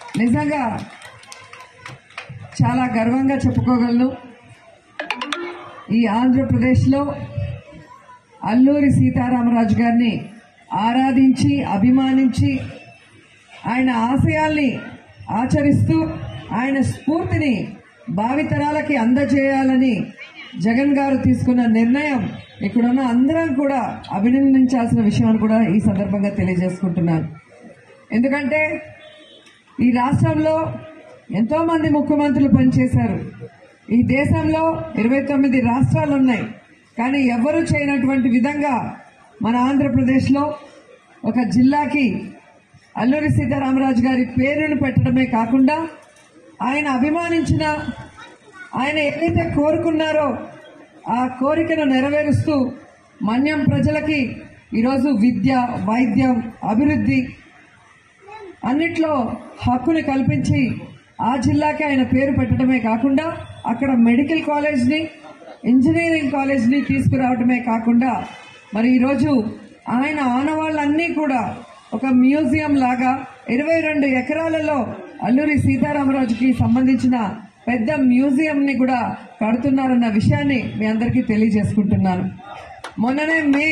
నిజంగా చాలా గర్వంగా చెప్పుకోగలను ఈ ఆంధ్రప్రదేశ్లో అల్లూరి సీతారామరాజు గారిని ఆరాధించి అభిమానించి ఆయన ఆశయాల్ని ఆచరిస్తూ ఆయన స్ఫూర్తిని భావితరాలకి అందజేయాలని జగన్ గారు తీసుకున్న నిర్ణయం ఇక్కడున్న అందరం కూడా అభినందించాల్సిన విషయం అని కూడా ఈ సందర్భంగా తెలియజేసుకుంటున్నాను ఎందుకంటే ఈ రాష్ట్రంలో ఎంతో మంది ముఖ్యమంత్రులు పనిచేశారు ఈ దేశంలో ఇరవై తొమ్మిది రాష్ట్రాలు ఉన్నాయి కానీ ఎవరు చేయనటువంటి విధంగా మన ఆంధ్రప్రదేశ్లో ఒక జిల్లాకి అల్లూరి సీతారామరాజు గారి పేరును పెట్టడమే కాకుండా ఆయన అభిమానించిన ఆయన ఏదైతే కోరుకున్నారో ఆ కోరికను నెరవేరుస్తూ మన్యం ప్రజలకి ఈరోజు విద్య వైద్యం అభివృద్ధి అన్నిట్లో హక్కుని కల్పించి ఆ జిల్లాకి ఆయన పేరు పెట్టడమే కాకుండా అక్కడ మెడికల్ కాలేజ్ని ఇంజనీరింగ్ కాలేజ్ని తీసుకురావడమే కాకుండా మరి ఈరోజు ఆయన ఆనవాళ్ళన్నీ కూడా ఒక మ్యూజియం లాగా ఇరవై రెండు ఎకరాలలో అల్లూరి సీతారామరాజుకి సంబంధించిన పెద్ద మ్యూజియంని కూడా కడుతున్నారన్న విషయాన్ని మీ అందరికీ తెలియజేసుకుంటున్నాను మొన్ననే మే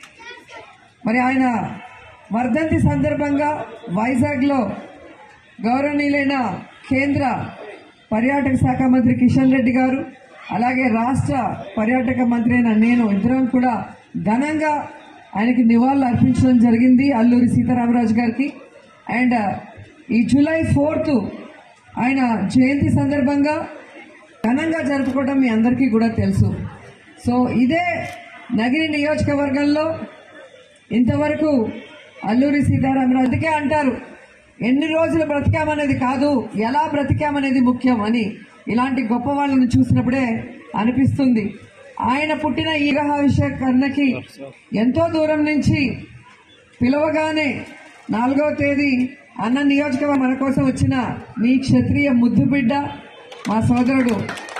మరి ఆయన వర్ధంతి సందర్భంగా వైజాగ్లో గౌరవనీయులైన కేంద్ర పర్యాటక శాఖ మంత్రి కిషన్ రెడ్డి గారు అలాగే రాష్ట్ర పర్యాటక మంత్రి అయిన నేను ఇద్దరం కూడా ఘనంగా ఆయనకి నివాళులు అర్పించడం జరిగింది అల్లూరి సీతారామరాజు గారికి అండ్ ఈ జూలై ఫోర్త్ ఆయన జయంతి సందర్భంగా ఘనంగా జరుపుకోవడం మీ అందరికీ కూడా తెలుసు సో ఇదే నగిరి నియోజకవర్గంలో ఇంతవరకు అల్లూరి సీతారామరాజు అందుకే అంటారు ఎన్ని రోజులు బ్రతికామనేది కాదు ఎలా బ్రతికామనేది ముఖ్యం అని ఇలాంటి గొప్ప వాళ్ళని చూసినప్పుడే అనిపిస్తుంది ఆయన పుట్టిన ఈ విషయకన్నకి ఎంతో దూరం నుంచి పిలవగానే నాలుగవ తేదీ అన్న నియోజకవర్గం మన కోసం వచ్చిన మీ క్షత్రియ ముద్దు బిడ్డ మా సోదరుడు